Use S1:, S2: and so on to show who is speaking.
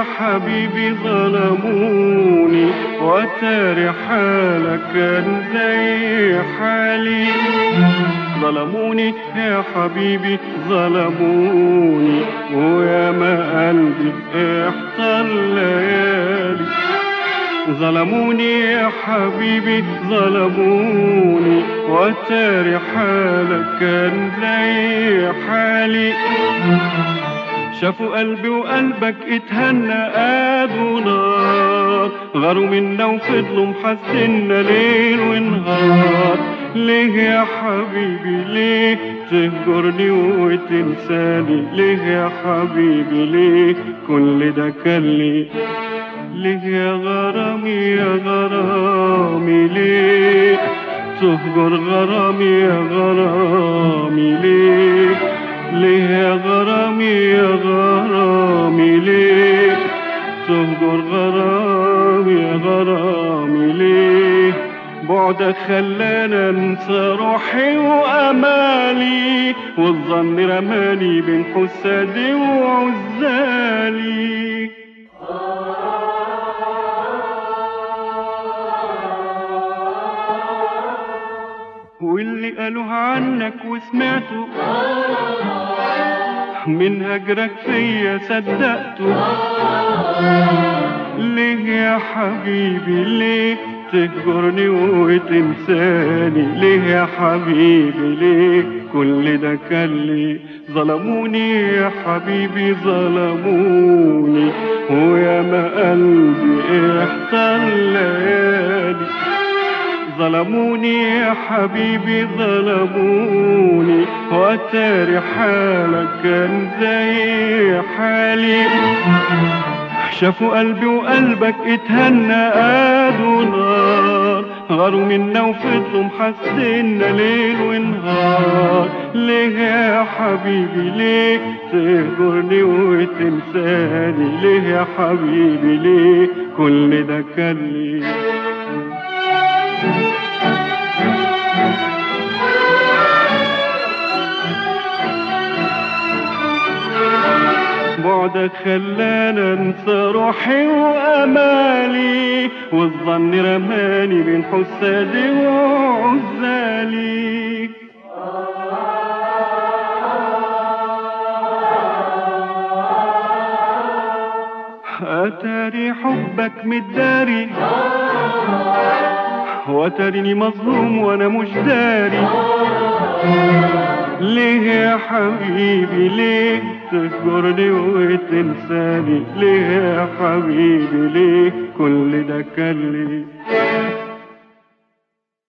S1: حبيبي ظلموني وتاري حالك كان زي حالي ظلموني يا حبيبي ظلموني ويا ما قلبي احتر ليالي ظلموني يا حبيبي ظلموني وتاري حالك كان زي حالي شافوا قلبي وقلبك اتهنى قادوا نار غاروا منا وفضلوا محسنا ليل ونهار ليه يا حبيبي ليه تهجرني وتنساني ليه يا حبيبي ليه كل ده كان ليه ليه يا غرامي يا غرامي ليه تهجر غرامي يا غرامي ليه ليه يا غرامي يا غرامي ليه تهجر غرامي يا غرامي ليه بعدك خلانا انسى روحي وامالي والظن رماني بين حسادي وعزالي واللي قالوه عنك وسمعته من هجرك فيا صدقته ليه يا حبيبي ليه تهجرني وتنساني ليه يا حبيبي ليه كل ده كان ليه ظلموني يا حبيبي ظلموني ويا ما قلبي احتر ليالي ظلموني يا حبيبي ظلموني وتاري حالك كان زي حالي شافوا قلبي وقلبك اتهنى قادوا نار غاروا منا وفضلوا محسنا ليل ونهار ليه يا حبيبي ليه تهجرني وتنساني ليه يا حبيبي ليه كل ده كان ليه بعدك خلانا انسى روحي وامالي والظن رماني بين حسادي وعزالي اتاري حبك متداري وتريني مظلوم وانا مش داري ليه يا حبيبي ليه تذكرني وتنساني ليه يا حبيبي ليه كل ده كان ليه